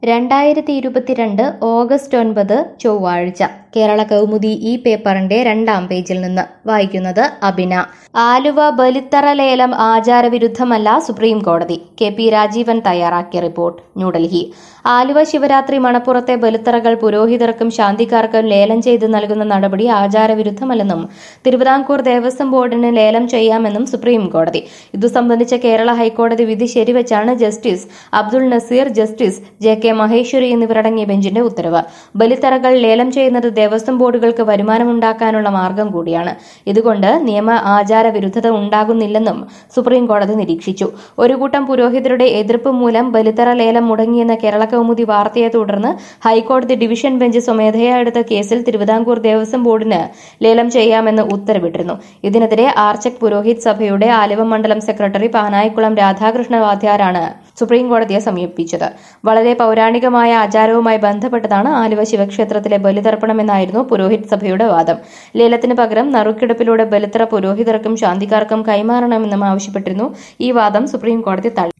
രണ്ടായിരത്തി ഇരുപത്തിരണ്ട് ഓഗസ്റ്റ് ഒൻപത് ചൊവ്വാഴ്ച കേരള കൗമുദി ഈ പേപ്പറിന്റെ രണ്ടാം പേജിൽ നിന്ന് വായിക്കുന്നത് അബിന ആലുവ ബലിത്തറ ലേലം ആചാരവിരുദ്ധമല്ല സുപ്രീം കോടതി കെ പി രാജീവൻ തയ്യാറാക്കിയ റിപ്പോർട്ട് ന്യൂഡൽഹി ആലുവ ശിവരാത്രി മണപ്പുറത്തെ ബലിത്തറകൾ പുരോഹിതർക്കും ശാന്തിക്കാർക്കും ലേലം ചെയ്ത് നൽകുന്ന നടപടി ആചാരവിരുദ്ധമല്ലെന്നും തിരുവിതാംകൂർ ദേവസ്വം ബോർഡിന് ലേലം ചെയ്യാമെന്നും സുപ്രീം കോടതി ഇതു സംബന്ധിച്ച കേരള ഹൈക്കോടതി വിധി ശരിവച്ചാണ് justice Abdul Nazeer justice J K Maheshwari എന്നിവരടങ്ങിയ ബെഞ്ചിന്റെ ഉത്തരവ് ബലിത്തറകൾ ലേലം ചെയ്യുന്നത് ദേവസ്വം ബോർഡുകൾക്ക് വരുമാനമുണ്ടാക്കാനുള്ള മാർഗം കൂടിയാണ് ഇതുകൊണ്ട് നിയമ ആചാര വിരുദ്ധത ഉണ്ടാകുന്നില്ലെന്നും സുപ്രീം കോടതി നിരീക്ഷിച്ചു ഒരു കൂട്ടം പുരോഹിതരുടെ എതിർപ്പ് മൂലം ബലിത്തറ ലേലം മുടങ്ങിയെന്ന കേരള കൗമുദി വാർത്തയെ തുടർന്ന് ഹൈക്കോടതി ഡിവിഷൻ ബെഞ്ച് സ്വമേധയാ എടുത്ത കേസിൽ തിരുവിതാംകൂർ ദേവസ്വം ബോർഡിന് ലേലം ചെയ്യാമെന്ന് ഉത്തരവിട്ടിരുന്നു ഇതിനെതിരെ ആർച്ചക് പുരോഹിത് സഭയുടെ ആലുവ മണ്ഡലം സെക്രട്ടറി പാനായിക്കുളം രാധാകൃഷ്ണ വാദ്യാരാണ് സുപ്രീം കോടതിയെ സമീപിച്ചത് വളരെ പൗരാണികമായ ആചാരവുമായി ബന്ധപ്പെട്ടതാണ് ആലുവ ശിവക്ഷേത്രത്തിലെ ബലിതർപ്പണമെന്നായിരുന്നു പുരോഹിത് സഭയുടെ വാദം ലേലത്തിന് പകരം നറുക്കെടുപ്പിലൂടെ ബലിത്തറ പുരോഹിതർക്കും ശാന്തിക്കാർക്കും കൈമാറണമെന്നും ആവശ്യപ്പെട്ടിരുന്നു ഈ വാദം സുപ്രീം കോടതി തള്ളി